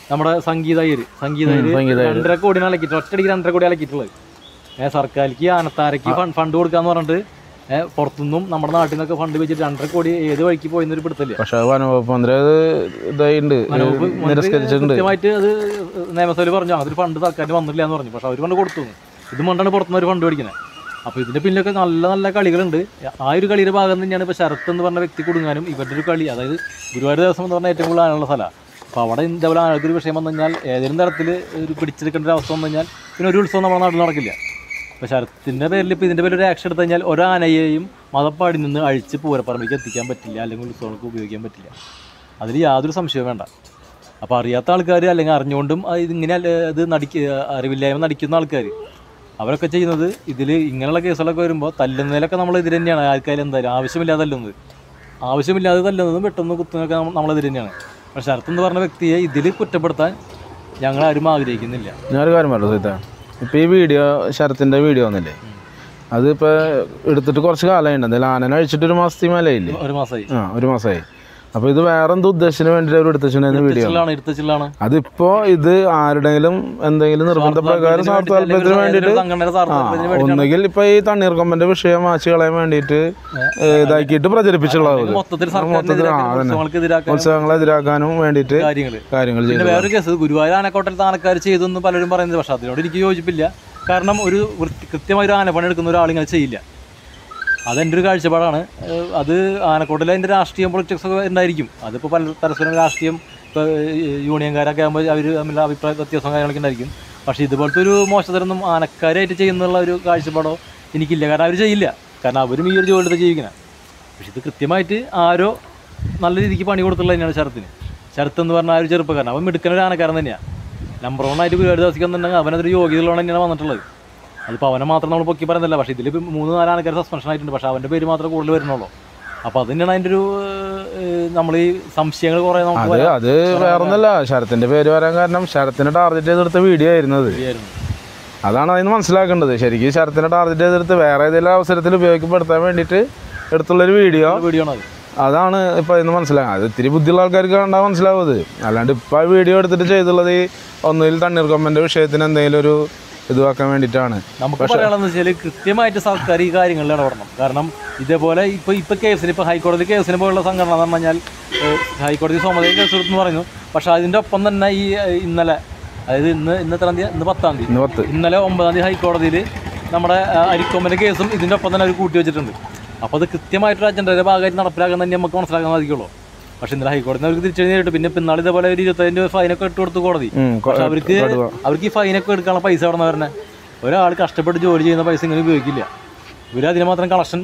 നമ്മുടെ സംഗീത അയ്യര് സംഗീത അയ്യര് സംഗീത അയ്യര്. രണ്ടര കോടിയാണ് അലക്കിയിട്ട് ഒറ്റയടിക്ക് രണ്ടര കോടി അലക്കിയിട്ടുള്ളത് ഏഹ് സർക്കാരിക്ക് ആനത്താരക്ക് ഫണ്ട് ഫണ്ട് കൊടുക്കാന്ന് പറഞ്ഞിട്ട് ഏഹ് പുറത്തുനിന്നും നമ്മുടെ നാട്ടിൽ നിന്നൊക്കെ ഫണ്ട് വെച്ചിട്ട് രണ്ടര കോടി ഏത് വഴിക്ക് പോയി എന്നൊരു പിടുത്തല്ലേ പക്ഷെ വനവകുപ്പ് മന്ത്രി അത് ഇതായിട്ടുണ്ട് വനവകുപ്പ് മന്ത്രി നിരസ്കരിച്ചിട്ടുണ്ട് കൃത്യമായിട്ട് അത് നിയമസഭയിൽ പറഞ്ഞു അതൊരു ഫണ്ട് സർക്കാരിന് വന്നില്ല എന്ന് പറഞ്ഞു പക്ഷെ അവർ ഫണ്ട് കൊടുത്തു ഇത് കൊണ്ടാണ് പുറത്തുനിന്ന് ഒരു ഫണ്ട് മേടിക്കുന്നത് അപ്പോൾ ഇതിന്റെ പിന്നിലൊക്കെ നല്ല നല്ല കളികളുണ്ട് ആ ഒരു കളിയുടെ ഭാഗം തന്നെയാണ് ഇപ്പോൾ ശരത്ത് എന്ന് പറഞ്ഞ വ്യക്തി കൊടുങ്ങാനും ഇവരുടെ ഒരു കളി അതായത് ഗുരുവായൂർ ദിവസം എന്ന് പറഞ്ഞാൽ ഏറ്റവും കൂടുതൽ ആനുള്ള സ്ഥലമാണ് അപ്പോൾ അവിടെ ഇതേപോലെ ആൾക്കൊരു വിഷയം വന്നു കഴിഞ്ഞാൽ ഏതെങ്കിലും തരത്തിൽ ഒരു പിടിച്ചെടുക്കേണ്ട ഒരു അവസ്ഥ വന്നു കഴിഞ്ഞാൽ പിന്നെ ഒരു ഉത്സവം നമ്മുടെ നാട്ടിൽ നടക്കില്ല അപ്പോൾ ശരത്തിൻ്റെ പേരിൽ ഇപ്പോൾ ഇതിൻ്റെ പേരിൽ ഒരു ആക്ഷൻ എടുത്തു കഴിഞ്ഞാൽ ഒരാനയെയും മതപ്പാടി നിന്ന് അഴിച്ച് പൂരപ്പറമ്പിലേക്ക് എത്തിക്കാൻ പറ്റില്ല അല്ലെങ്കിൽ ഉത്സവങ്ങൾക്ക് ഉപയോഗിക്കാൻ പറ്റില്ല അതിൽ യാതൊരു സംശയവും വേണ്ട അപ്പോൾ അറിയാത്ത ആൾക്കാർ അല്ലെങ്കിൽ അറിഞ്ഞുകൊണ്ടും അത് ഇതിങ്ങനെ അല്ല- ഇത് നടിക്ക അറിവില്ലായ്മ നടിക്കുന്ന ആൾക്കാർ അവരൊക്കെ ചെയ്യുന്നത് ഇതിൽ ഇങ്ങനെയുള്ള കേസുകളൊക്കെ വരുമ്പോൾ തല്ലുന്നതിലൊക്കെ നമ്മൾ എതിര് തന്നെയാണ് ആൾക്കാർ എന്തായാലും ആവശ്യമില്ലാതെ തല്ലുന്നത് ആവശ്യമില്ലാതെ തല്ലുന്നതും പെട്ടെന്ന് കുത്തുന്നതൊക്കെ നമ്മൾ നമ്മളെതിര് തന്നെയാണ് പക്ഷെ ശരത്ത് എന്ന് പറഞ്ഞ വ്യക്തിയെ ഇതിൽ കുറ്റപ്പെടുത്താൻ ഞങ്ങളാരും ആഗ്രഹിക്കുന്നില്ല ഞാനൊരു കാര്യം പറഞ്ഞു സീത ഇപ്പം ഈ വീഡിയോ ശരത്തിൻ്റെ വീഡിയോ വന്നില്ലേ അതിപ്പോൾ എടുത്തിട്ട് കുറച്ച് കാലമായിട്ട് എന്തായാലും ആനനെ അഴിച്ചിട്ട് ഒരു മാസത്തി മേലെയില്ലേ ഒരു മാസമായി ആ ഒരു മാസമായി അപ്പോൾ ഇത് വേറെ എന്തോ ഉദ്ദേശത്തിന് വേണ്ടിയിട്ട് അവർ എടുത്തിട്ടുണ്ടായിരുന്ന വീഡിയോ ഇരുത്തച്ചിലാണ് ഇരുത്തച്ചിലാണ് അതിപ്പോ ഇത് ആരുടെങ്കിലും എന്തെങ്കിലും നിർബന്ധപ്രകാരം സ്വാർത്ഥ താല്പര്യത്തിന് വേണ്ടിയിട്ട് സംഘടനയുടെ ആ സ്വാർത്ഥത്തിന് വേണ്ടി ഒന്നുകിൽ ഇപ്പൊ ഈ തണ്ണീർക്കൊമ്പന്റെ വിഷയം മാച്ച് കളയാൻ വേണ്ടിയിട്ട് ഏ, ഇതാക്കിയിട്ട് പ്രചരിപ്പിച്ചുള്ളത് മൊത്തത്തിൽ മൊത്തത്തിൽ ആ, അതന്നെ. സർക്കാരിനെതിരാക്കാൻ ഉത്സവങ്ങളെ എതിരാക്കാനും വേണ്ടിയിട്ട് കാര്യങ്ങൾ കാര്യങ്ങൾ പിന്നെ ചെയ്തു വേറൊരു കേസ് ഗുരുവായൂർ ആനക്കോട്ടൽ ആനക്കാർ ചെയ്തെന്ന് പലരും പറയുന്നത് പക്ഷെ അതിനോട് എനിക്ക് യോജിപ്പില്ല കാരണം ഒരു വൃത്തി കൃത്യമായ ഒരു ആനപ്പണി എടുക്കുന്ന ഒരാൾ ഇങ്ങനെ ചെയ്യില്ല അതെൻ്റെ ഒരു കാഴ്ചപ്പാടാണ് ഏഹ് അത് ആനക്കോട്ടിൽ അതിൻ്റെ രാഷ്ട്രീയം പൊളിറ്റിക്സ് ഒക്കെ ഉണ്ടായിരിക്കും അതിപ്പോൾ പല പരസ്പരം രാഷ്ട്രീയം ഇപ്പോൾ യൂണിയൻകാരൊക്കെ ആകുമ്പോൾ അവർ തമ്മിലുള്ള അഭിപ്രായ വ്യത്യാസവും കാര്യങ്ങളൊക്കെ ഉണ്ടായിരിക്കും പക്ഷേ ഇതുപോലത്തെ ഒരു മോശത്തരൊന്നും ആനക്കാരായിട്ട് ചെയ്യുന്നുള്ള ഒരു കാഴ്ചപ്പാടോ എനിക്കില്ല കാരണം അവർ ചെയ്യില്ല കാരണം അവരും ഈ ഒരു ജോലി എടുത്ത് ജീവിക്കണം പക്ഷെ ഇത് കൃത്യമായിട്ട് ആരോ നല്ല രീതിക്ക് പണി കൊടുത്തുള്ള തന്നെയാണ് ശരത്തിന് ശരത്ത് എന്ന് പറഞ്ഞാൽ ആ ഒരു ചെറുപ്പക്കാരൻ അവൻ മിടുക്കനൊരു ആനക്കാരൻ തന്നെയാണ് നമ്പർ വൺ ആയിട്ട് ഗുരുവായൂർ ദിവസിക്കുന്നുണ്ടെങ്കിൽ അവനതൊരു യോഗ്യതയുള്ളതാണ് തന്നെയാണ് വന്നിട്ടുള്ളത് അതിപ്പോൾ അവനെ മാത്രം നമ്മൾ പൊക്കി പറയുന്നില്ല പക്ഷേ ഇതിൽ മൂന്ന് നാല് ആൾക്കാർ സസ്പെൻഷൻ ആയിട്ടുണ്ട് പക്ഷേ അവൻ്റെ പേര് മാത്രമേ കൂടുതൽ വരുന്നുള്ളൂ അപ്പോൾ അത് തന്നെയാണ് അതിൻ്റെ ഒരു നമ്മൾ ഈ സംശയങ്ങൾ കുറേ നമുക്ക് അത് വരാൻ അത് വേറൊന്നല്ല ശരത്തിന്റെ പേര് വരാൻ കാരണം ശരത്തിനെ ടാർഗറ്റ് ചെയ്തെടുത്ത വീഡിയോ ആയിരുന്നത് ഇടയായിരുന്നു. അതാണ് അതിന് മനസ്സിലാക്കേണ്ടത് ശരിക്കും ശരത്തിനെ ടാർഗറ്റ് ചെയ്തെടുത്ത് വേറെ ഏതെങ്കിലും അവസരത്തിൽ ഉപയോഗപ്പെടുത്താൻ വേണ്ടിയിട്ട് എടുത്തുള്ളൊരു വീഡിയോ വീഡിയോ ആണ് അത് അതാണ് ഇപ്പം ഇന്ന് മനസ്സിലാകുക അത് ഇത്തിരി ബുദ്ധിയുള്ള ആൾക്കാർക്ക് കണ്ടാൽ മനസ്സിലാവും അത് അല്ലാണ്ട് ഇപ്പം ആ വീഡിയോ എടുത്തിട്ട് ചെയ്തുള്ളത് ഈ ഒന്നുകിൽ തണ്ണീർക്കൊമ്പൻ്റെ വിഷയത്തിന് എന്തെങ്കിലും ഒരു ഇതുവാക്കാൻ വേണ്ടിയിട്ടാണ് നമുക്ക് പറയാനുള്ളത് വെച്ചാൽ കൃത്യമായിട്ട് സർക്കാർ ഈ കാര്യങ്ങളിൽ ഇടപെടണം കാരണം ഇതേപോലെ ഇപ്പോൾ ഇപ്പോൾ കേസിന് ഇപ്പോൾ ഹൈക്കോടതി കേസിന് പോലുള്ള സംഘടന എന്ന് പറഞ്ഞു കഴിഞ്ഞാൽ ഏഹ്, ഹൈക്കോടതി സ്വമതയെ കേസ് എടുത്തെന്ന് പറഞ്ഞു പക്ഷേ അതിൻ്റെ ഒപ്പം തന്നെ ഈ ഏഹ്, ഇന്നലെ അതായത് ഇന്ന് ഇന്ന് എത്രാം തീയതി ഇന്ന് പത്താം തീയതി ഇന്ന് പത്ത് ഇന്നലെ ഒമ്പതാം തീയതി ഹൈക്കോടതിയിൽ നമ്മുടെ ആ, അരിക്കൊമ്പൻ്റെ കേസും ഇതിൻ്റെ ഒപ്പം തന്നെ അവർ കൂട്ടി വെച്ചിട്ടുണ്ട് അപ്പോൾ അത് കൃത്യമായിട്ടൊരു അജണ്ടയുടെ ഭാഗമായിട്ട് നടപ്പിലാക്കാൻ തന്നെ നമുക്ക് മനസ്സിലാക്കാൻ സാധിക്കുള്ളൂ പക്ഷേ ഇന്നലെ ഹൈക്കോടതി അവർക്ക് തിരിച്ചെഴുതിയിട്ട് പിന്നെ ഇപ്പം ഇന്നാളെ ഇതേപോലെ ഒരു ഇരുപത്തഞ്ച് ഫൈനൊക്കെ ഇട്ട് കൊടുത്തു കോടതി ഉം, കൊ- പക്ഷെ അവർക്ക് കടുവ. അവർക്ക് ഈ ഫൈനൊക്കെ എടുക്കാനുള്ള പൈസ അവിടെ നിന്ന് വരണേ ഒരാൾ കഷ്ടപ്പെട്ട് ജോലി ചെയ്യുന്ന പൈസ ഇങ്ങനെ ഉപയോഗിക്കില്ല ഇവർ അതിന് മാത്രം കളക്ഷൻ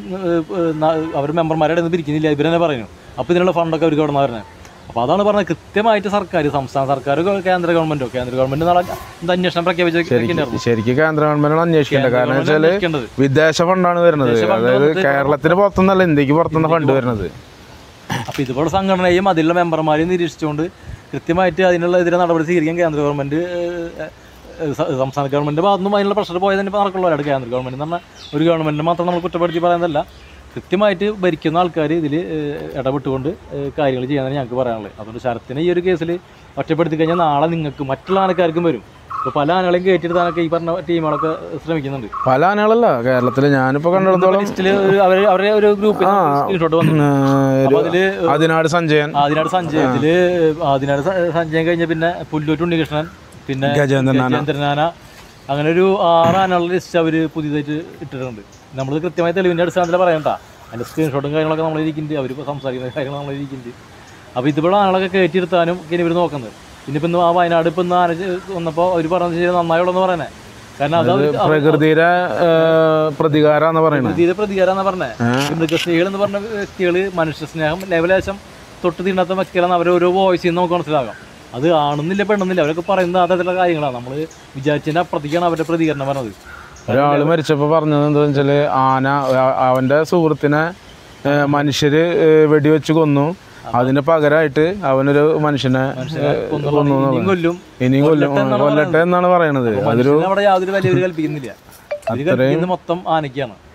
അവർ മെമ്പർമാരുടെ നിന്ന് പിരിക്കുന്നില്ല ഇവർ തന്നെ പറയുന്നു അപ്പോൾ ഇതിനുള്ള ഫണ്ടൊക്കെ അവർക്ക് അവിടെ നിന്ന് വരണേ അപ്പോൾ അതാണ് പറഞ്ഞത് കൃത്യമായിട്ട് സർക്കാർ സംസ്ഥാന സർക്കാർ കേന്ദ്ര ഗവൺമെന്റോ കേന്ദ്ര ഗവൺമെന്റ് നാളെ എന്ത് അന്വേഷണം പ്രഖ്യാപിച്ചിട്ടുണ്ടായിരുന്നു ശരിക്കും കേന്ദ്ര ഗവൺമെന്റാണ് അന്വേഷിക്കേണ്ടത് കാരണം വെച്ചാൽ അന്വേഷിക്കേണ്ടത്. വിദേശ ഫണ്ടാണ് വരുന്നത് വിദേശ fund അതായത് വന്നിട്ട് കേരളത്തിന് പുറത്തുനിന്നല്ല ഇന്ത്യക്ക് പുറത്തുനിന്ന് ഫണ്ട് വരുന്നത് അപ്പോൾ ഇതുപോലെ സംഘടനയും അതിലുള്ള മെമ്പർമാരെയും നിരീക്ഷിച്ചുകൊണ്ട് കൃത്യമായിട്ട് അതിനുള്ള എതിരെ നടപടി സ്വീകരിക്കാൻ കേന്ദ്ര ഗവൺമെന്റ് ഏഹ്, ഏഹ്, സ- സംസ്ഥാന ഗവൺമെന്റ് ഭാഗത്തുനിന്നും അതിനുള്ള പ്രഷർ പോയത് തന്നെ ഇപ്പോൾ നടക്കുള്ളൂ അല്ലാണ്ട് കേന്ദ്ര ഗവൺമെന്റ് എന്ന് പറഞ്ഞാൽ ഒരു ഗവൺമെന്റിനെ മാത്രം നമ്മൾ കുറ്റപ്പെടുത്തി പറയുന്നതല്ല കൃത്യമായിട്ട് ഭരിക്കുന്ന ആൾക്കാർ ഇതിൽ ഇടപെട്ടുകൊണ്ട് കാര്യങ്ങൾ ചെയ്യാനാണ് ഞങ്ങൾക്ക് പറയാനുള്ളത് അതുകൊണ്ട് ശരത്തിനെ ഈ ഒരു കേസിൽ ഒറ്റപ്പെടുത്തി കഴിഞ്ഞാൽ നാളെ നിങ്ങൾക്ക് മറ്റുള്ള ആൾക്കാർക്കും വരും ഇപ്പോൾ പല ആനകളെയും കയറ്റിയെടുത്താനൊക്കെ ഈ പറഞ്ഞ ടീമുകളൊക്കെ ശ്രമിക്കുന്നുണ്ട് പല ആനകളല്ല കേരളത്തിൽ ഞാനിപ്പോൾ കണ്ടിടത്തോളം ലിസ്റ്റിൽ അവർ അവരെ ഒരു ഗ്രൂപ്പിൽ സ്ക്രീൻഷോട്ട് വന്നു ഏഹ്, അപ്പോൾ ഒരു അതിൽ അതിനാട് സഞ്ജയൻ ആദിനാട് സഞ്ജയത്തില് ആദിനാട് സ- സഞ്ജയം കഴിഞ്ഞ പിന്നെ പുല്ലൂറ്റ് ഉണ്ണികൃഷ്ണൻ പിന്നെ ഗജേന്ദ്രൻ ആന. ഗജേന്ദ്രനാന അങ്ങനെ ഒരു ആറ് ആനകളുടെ ലിസ്റ്റ് അവർ പുതിയതായിട്ട് ഇട്ടിട്ടുണ്ട് നമ്മൾ കൃത്യമായി തെളിവിൻ്റെ അടിസ്ഥാനത്തിൽ പറയണ്ട അതിൻ്റെ സ്ക്രീൻഷോട്ടും കാര്യങ്ങളൊക്കെ നമ്മൾ ഇരിക്കുന്നുണ്ട് അവരിപ്പോൾ സംസാരിക്കുന്ന കാര്യങ്ങൾ നമ്മൾ ഇരിക്കുന്നുണ്ട് അപ്പോൾ ഇതുപോലെ ആനകളൊക്കെ കയറ്റിയെടുത്താനും ഇനി ഇവർ നോക്കുന്നത് പിന്നെ ഇപ്പം ഇന്ന് ആ വയനാട് ഇപ്പം ഇന്ന് ആന ചെ- വന്നപ്പോൾ അവർ പറഞ്ഞത് ശരി നന്നായുള്ളൂ എന്ന് പറയണേ കാരണം അത് അവർക്ക് അവർ- പ്രകൃതിയുടെ ഏഹ്, പ്രതികാരാന്ന് പറയുന്നത് തീരെ പ്രതികാരം എന്നാ പറഞ്ഞേ ഈ മൃഗസ്നേഹികൾ എന്ന് പറഞ്ഞ വ്യക്തികൾ മനുഷ്യ സ്നേഹം ലേവലേശം തൊട്ട് തീണ്ടാത്ത വ്യക്തികളാണ് അവരെ ഓരോ വോയിസിൽ നിന്ന് നമുക്ക് മനസ്സിലാകാം അത് ആണെന്നില്ല പെണ്ണെന്നില്ല അവരൊക്കെ പറയുന്നത് അതരത്തിലുള്ള കാര്യങ്ങളാണ് നമ്മൾ വിചാരിച്ചതിൻ്റെ അപ്പുറത്തേക്കാണ് അവരുടെ പ്രതികരണം പറഞ്ഞത് ഒരാൾ മരിച്ചപ്പോൾ പറഞ്ഞത് എന്താണെന്ന് വെച്ചാൽ ആന അ- അവൻ്റെ സുഹൃത്തിനെ ഏഹ്, മനുഷ്യര് ഏഹ്, വെടിവെച്ച് കൊന്നു അതിന് പകരമായിട്ട് അവനൊരു മനുഷ്യനെ ഏഹ്, കൊന്നു എന്ന് ഇനിയും കൊല്ലും ഇനിയും കൊല്ലും കൊല്ലട്ടെ എന്നാണ് കൊല്ലട്ടെ എന്നാണ് പറയണത് അതൊരു മനുഷ്യനെ അവിടെ യാതൊരു വലിയ കൽപ്പിക്കുന്നില്ല ഇവര് കൽപ്പിക്കുന്നത് മൊത്തം ആനയ്ക്കാണ്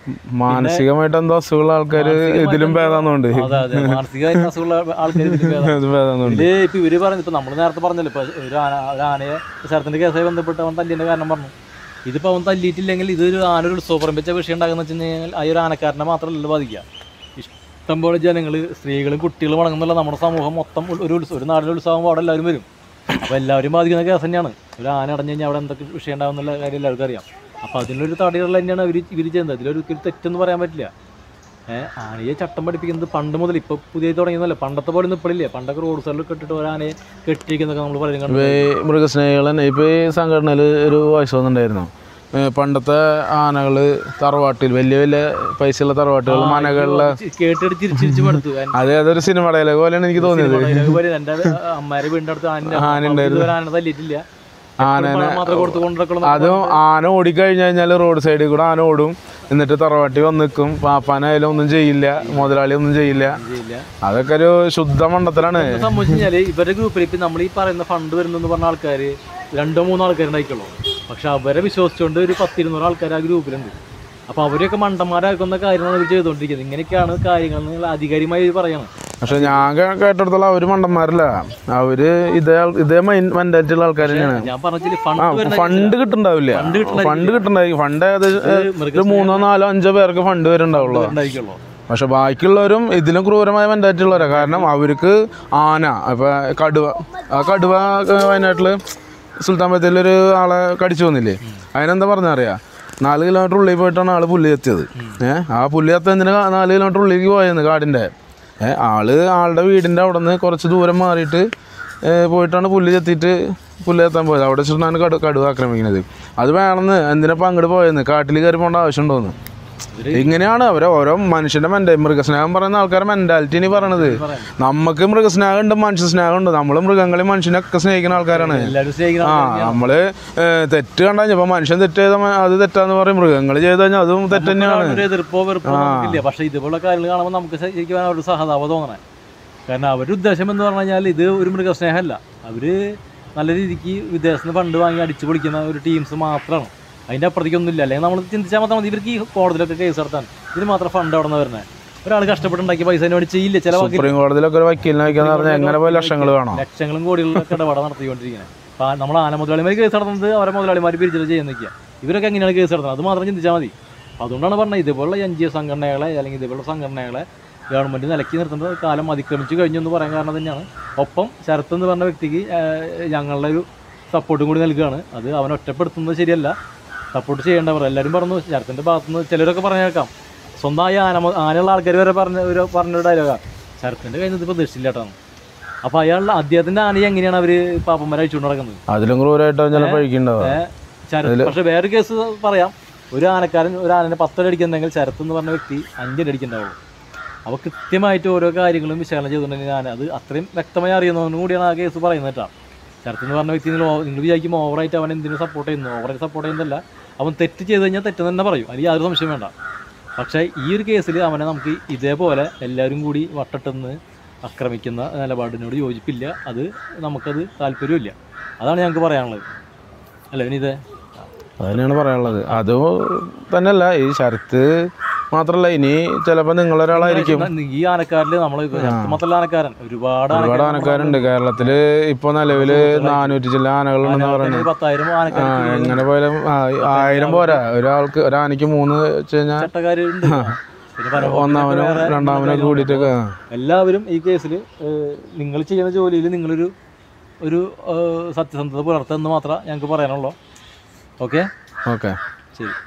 മാനസികമായിട്ട് എന്തോ അസുഖമുള്ള ആൾക്കാർ ഇതിലും ഭേദാന്നുണ്ട് അതെ അതെ മാനസികമായിട്ട് അസുഖമുള്ള ആൾക്കാർ ഇതിലും ഭേദം. ഇത് ഭേദാന്നുണ്ട് ഇതില് ഇപ്പൊ ഇവര് പറഞ്ഞു ഇപ്പൊ നമ്മൾ നേരത്തെ പറഞ്ഞല്ലോ ഇപ്പൊ ഒരു ആന ഒരു ആനയെ ശരത്തിന്റെ കേസുമായി ബന്ധപ്പെട്ട് അവൻ തല്ലിന്റെ കാരണം പറഞ്ഞു ഇതിപ്പോ അവൻ തല്ലിയിട്ടില്ലെങ്കിൽ ഇതൊരു ആന ഒരു ഉത്സവം വെച്ച വിഷയം ഉണ്ടാകുന്ന വെച്ച് കഴിഞ്ഞാൽ ആ ഒരു ആനക്കാരനെ മാത്രമല്ല ബാധിക്കുക ഇഷ്ടംപോലെ ജനങ്ങൾ സ്ത്രീകളും കുട്ടികളും അടങ്ങുന്നുള്ള നമ്മുടെ സമൂഹം മൊത്തം ഉൾ- ഒരു ഉത്സവം ഒരു നാടിന്റെ ഉത്സവം അവിടെ എല്ലാവരും വരും അപ്പോൾ എല്ലാവരും ബാധിക്കുന്ന കേസ് തന്നെയാണ് ഒരു ആന അടഞ്ഞു കഴിഞ്ഞാൽ അവിടെ എന്തൊക്കെ വിഷയം ഉണ്ടാകും എന്നുള്ള കാര്യം എല്ലാവർക്കും അറിയാം അപ്പോൾ അതിനൊരു തടയുള്ള തന്നെയാണ് ഇവർ ഇവർ ചെയ്യുന്നത് ഇതിലൊരു തെറ്റെന്ന് പറയാൻ പറ്റില്ല ഏഹ് ആനയെ ചട്ടം പഠിപ്പിക്കുന്നത് പണ്ട് മുതൽ ഇപ്പൊ പുതിയ തുടങ്ങിയതല്ല പണ്ടത്തെ പോലെ ഒന്നും ഇപ്പോഴില്ലേ പണ്ടൊക്കെ റോഡ് സൈഡിൽ കെട്ടിട്ട് ഒരു ആനയെ കെട്ടിയിരിക്കുന്നൊക്കെ നമ്മൾ പറയുന്നത് ഇപ്പൊ ഈ മൃഗസ്നേഹികൾ തന്നെ ഇപ്പൊ ഈ സംഘടനയിൽ ഒരു വോയിസ് വന്നിട്ടുണ്ടായിരുന്നു ഏ, പണ്ടത്തെ ആനകള് തറവാട്ടിൽ വലിയ വലിയ പൈസയുള്ള തറവാട്ടുകൾ മനകളിലെ കേട്ടിട്ട് ചിരിച്ചിരിച്ച് മടുത്തു അത് അതൊരു സിനിമ ഡയലോഗ് പോലെയാണ് എനിക്ക് തോന്നിയത് എന്റെ അമ്മമാരെ വീടിന്റെ അടുത്ത് ആന ആന ഇതുവരെ ആന തല്ലിയിട്ടില്ല ആനനെ പണം മാത്രം കൊടുത്ത് കൊണ്ടിരിക്കണം അതും ആന ഓടിക്കഴിഞ്ഞു കഴിഞ്ഞാൽ റോഡ് സൈഡിൽ കൂടെ ആന ഓടും എന്നിട്ട് തറവാട്ടി വന്ന് നിൽക്കും പാപ്പാനായാലും ഒന്നും ചെയ്യില്ല മുതലാളി ഒന്നും ചെയ്യില്ല ചെയ്യില്ല അതൊക്കെ ഒരു ശുദ്ധ മണ്ടത്തിലാണ് എന്താ സംഭവിച്ചു കഴിഞ്ഞാല് ഇവരുടെ ഗ്രൂപ്പിൽ ഇപ്പൊ നമ്മൾ ഈ പറയുന്ന ഫണ്ട് വരുന്നെന്ന് പറഞ്ഞ ആൾക്കാര് രണ്ടോ മൂന്നോ ആൾക്കാരുണ്ടായിക്കുള്ളൂ പക്ഷെ അവരെ വിശ്വസിച്ചുകൊണ്ട് ഒരു പത്തിരുന്നൂറ് ആൾക്കാർ ആ ഗ്രൂപ്പിലുണ്ട് അപ്പൊ അവരെയൊക്കെ മണ്ടന്മാരാക്കുന്ന കാര്യങ്ങളാണ് ഇവർ ചെയ്തുകൊണ്ടിരിക്കുന്നത് ഇങ്ങനെയൊക്കെയാണ് കാര്യങ്ങൾ നിങ്ങൾ ആധികാരികമായി ഇവർ പറയണം പക്ഷെ ഞാൻ കേ- കേട്ടിടത്തോളം അവര് മണ്ടന്മാരല്ല അവര് ഇതേ ആൾ- ഇതേ മെന്റാലിറ്റി ഉള്ള ആൾക്കാർ തന്നെയാണ് ഞാൻ പറഞ്ഞില്ല ഫണ്ട് ആ വരുന്ന ഫണ്ട് കിട്ടുണ്ടാവില്ല ഫണ്ട് കിട്ടണ ഫണ്ട് കിട്ടുണ്ടായി ഫണ്ട് ഏകദേശം ഒരു മൃഗ മൂന്നോ നാലോ അഞ്ചോ പേർക്ക് ഫണ്ട് വരുന്നുണ്ടാവുള്ളൂ ഉണ്ടായിക്കുള്ളൂ പക്ഷെ ബാക്കിയുള്ളവരും ഇതിലും ക്രൂരമായ മെന്റാലിറ്റി ഉള്ളവരാ കാരണം അവർക്ക് ആന ഇപ്പൊ കടുവ ആ കടുവ ഒക്കെ വയനാട്ടില് സുൽത്താൻ ബത്തേരിൽ ഒരു ആളെ കടിച്ചു വന്നില്ലേ അതിനെന്താ പറഞ്ഞറിയാ നാല് കിലോമീറ്റർ ഉള്ളിൽ പോയിട്ടാണ് ആള് പുല്ല് എത്തിയത് ഏഹ് ആ പുല്ല് എത്തുന്നതിന് നാല് കിലോമീറ്റർ ഉള്ളിലേക്ക് പോയെന്ന് കാടിന്റെ ഏഹ് ആള് ആളുടെ വീടിന്റെ അവിടെ നിന്ന് കുറച്ച് ദൂരം മാറിയിട്ട് ഏഹ് പോയിട്ടാണ് പുല്ല് ചെത്തിയിട്ട് പുല്ല് എത്താൻ പോയത് അവിടെ വെച്ചിട്ടാണ് കടു കടുവ ആക്രമിക്കുന്നത് അത് വേണമെന്ന് എന്തിനാ അങ്ങോട്ട് പോയെന്ന് കാട്ടിൽ കയറി പോകേണ്ട ആവശ്യമുണ്ടോന്ന് ഇങ്ങനെയാണ് അവരെ ഓരോ മനുഷ്യന്റെ മെന്റ മൃഗസ്നേഹം പറയുന്ന ആൾക്കാരുടെ മെന്റാലിറ്റി ഇനി പറയണത് നമുക്ക് മൃഗസ്നേഹം ഉണ്ട് മനുഷ്യ സ്നേഹം ഉണ്ട് നമ്മൾ മൃഗങ്ങളെയും മനുഷ്യനൊക്കെ സ്നേഹിക്കുന്ന ആൾക്കാരാണ് എല്ലാവരും സ്നേഹിക്കണം ആ നമ്മള് ഏഹ്, തെറ്റ് കണ്ടാ ഇപ്പൊ മനുഷ്യൻ തെറ്റ് ചെയ്ത അത് തെറ്റാന്ന് പറയും മൃഗങ്ങൾ ചെയ്ത് കഴിഞ്ഞാൽ അതും തെറ്റ് തന്നെയാണ് ഒരു എതിർപ്പോ വെറുപ്പോ നമുക്കില്ല പക്ഷെ ഇതുപോലുള്ള കാര്യങ്ങൾ കാണുമ്പോൾ നമുക്ക് ശരിക്കും ഒരു സഹതാപം തോന്നണേ കാരണം അവരുടെ ഉദ്ദേശം എന്ന് പറഞ്ഞു കഴിഞ്ഞാൽ ഇത് ഒരു മൃഗസ്നേഹമല്ല അവര് നല്ല രീതിക്ക് വിദേശത്ത് നിന്ന് ഫണ്ട് വാങ്ങി അടിച്ചു പൊളിക്കുന്ന ഒരു ടീംസ് മാത്രമാണ് അതിൻ്റെ അപ്പുറത്തേക്കൊന്നും ഇല്ല അല്ലെങ്കിൽ നമ്മൾ ചിന്തിച്ചാൽ മാത്രം മതി ഇവർക്ക് ഈ കോടതിയിലൊക്കെ കേസ് നടത്താൻ ഇതിന് മാത്രം ഫണ്ട് അവിടെ നിന്ന് വരുന്നത് ഒരാൾ കഷ്ടപ്പെട്ടുണ്ടാക്കിയ പൈസ വേണ്ടി ചെയ്യില്ല ചില സുപ്രീം കോടതിയിലൊക്കെ ഒരു വക്കീലിനെ വയ്ക്കാന്ന് പറഞ്ഞാൽ എങ്ങനെ പോയി ലക്ഷങ്ങൾ വേണം ലക്ഷങ്ങളും കോടികളിലൊക്കെ ഇടപാട് നടത്തിക്കൊണ്ടിരിക്കുന്നത് അപ്പോൾ നമ്മൾ ആന മുതലാളിമാർ കേസ് നടത്തുന്നത് അവരെ മുതലാളിമാർ പിരിച്ചിട്ട് ചെയ്യുന്ന നിൽക്കുക ഇവരൊക്കെ എങ്ങനെയാണ് കേസ് നടത്തുന്നത് അത് മാത്രം ചിന്തിച്ചാൽ മതി അതുകൊണ്ടാണ് പറഞ്ഞത് ഇതുപോലുള്ള എൻ ജി ഒ സംഘടനകളെ അല്ലെങ്കിൽ ഇതുപോലുള്ള സംഘടനകളെ ഗവൺമെൻറ് നിലയ്ക്ക് നിർത്തേണ്ട കാലം അതിക്രമിച്ചു കഴിഞ്ഞു എന്ന് പറയാൻ കാരണം തന്നെയാണ് ഒപ്പം ശരത്ത് എന്ന് പറഞ്ഞ വ്യക്തിക്ക് ഏഹ്, ഞങ്ങളുടെ ഒരു സപ്പോർട്ടും കൂടി നൽകുകയാണ് അത് അവനെ ഒറ്റപ്പെടുത്തുന്നത് ശരിയല്ല സപ്പോർട്ട് ചെയ്യേണ്ടവർ എല്ലാവരും പറഞ്ഞു ശരത്തിൻ്റെ ഭാഗത്തുനിന്ന് ചിലരൊക്കെ പറഞ്ഞേക്കാം സ്വന്തമായി ആന മു- ആനയുള്ള ആൾക്കാർ വരെ പറഞ്ഞ ഒരു പറഞ്ഞൊരു ഡയലോഗാണ് ശരത്തിൻ്റെ കയ്യിൽ നിന്ന് ഇപ്പോൾ ദൃഷ്ടിയില്ല കേട്ടോ അപ്പോൾ അയാളുടെ അദ്ദേഹത്തിൻ്റെ ആനയെ എങ്ങനെയാണ് അവർ പാപ്പന്മാരെ അയച്ചുകൊണ്ട് നടക്കുന്നത് അതിലും ക്രൂരായിട്ടാണ് ചിലപ്പോൾ കഴിക്കുന്നുണ്ടാവുക ശരത്ത് പക്ഷെ വേറെ കേസ് പറയാം ഒരു ആനക്കാരൻ ഒരു ആനനെ പത്തടി അടിക്കുന്നെങ്കിൽ ശരത്ത് എന്ന് പറഞ്ഞ വ്യക്തി അഞ്ചടി അടിക്കുന്നുണ്ടാവുള്ളൂ അപ്പോൾ കൃത്യമായിട്ട് ഓരോ കാര്യങ്ങളും വിശകലനം ചെയ്തിട്ടുണ്ടെങ്കിൽ ഞാൻ അത് അത്രയും വ്യക്തമായി അറിയുന്നതിനും കൂടിയാണ് ആ കേസ് പറയുന്നത് കേട്ടോ ശരത്ത് എന്ന് പറഞ്ഞ വ്യക്തി നിങ്ങൾ ഓ- നിങ്ങൾ വിചാരിക്കുമ്പോൾ ഓവറായിട്ട് അവൻ എന്തിനു സപ്പോർട്ട് ചെയ്യുന്നു ഓവറായിട്ട് സപ്പോർട്ട് ചെയ്യുന്നതല്ല അവൻ തെറ്റ് ചെയ്ത് കഴിഞ്ഞാൽ തെറ്റെന്ന് തന്നെ പറയും അതിൽ യാതൊരു സംശയം വേണ്ട പക്ഷേ ഈ ഒരു കേസിൽ അവനെ നമുക്ക് ഇതേപോലെ എല്ലാവരും കൂടി വട്ടട്ടെന്ന് ആക്രമിക്കുന്ന നിലപാടിനോട് യോജിപ്പില്ല അത് നമുക്കത് താല്പര്യമില്ല അതാണ് ഞങ്ങൾക്ക് പറയാനുള്ളത് അല്ല വിനീതേ അതന്നെയാണ് പറയാനുള്ളത് അത് തന്നെയല്ല ഈ ശരത്ത് മാത്രല്ല ഇനി ചിലപ്പോൾ നിങ്ങളൊരാളായിരിക്കും ഈ ആനക്കാരില് നമ്മൾ മാത്രമല്ല ആനക്കാരൻ ഒരുപാട് ഒരുപാട് ആനക്കാരുണ്ട് കേരളത്തില് ഇപ്പൊ നിലവില് നാനൂറ്റി ചില ആനകളുണ്ടെന്ന് പറയുന്നത് ഒരു പത്തായിരം ആ ആനക്കാർ എങ്ങനെ പോയാലും ആ, ആയിരം പോരാ ഒരാൾക്ക് ഒരാനയ്ക്ക് മൂന്ന് വെച്ച് കഴിഞ്ഞാൽ ചട്ടക്കാരുണ്ട് പിന്നെ പല ഒന്നാമനോ രണ്ടാമനോ കൂടിയിട്ടൊക്കെ ആ. എല്ലാവരും ഈ കേസിൽ നിങ്ങൾ ചെയ്യുന്ന ജോലിയിൽ നിങ്ങളൊരു ഒരു ഏഹ്, സത്യസന്ധത പുലർത്തുക എന്ന് മാത്രമേ ഞങ്ങൾക്ക് പറയാനുള്ളൂ ഓക്കെ ഓക്കെ ശരി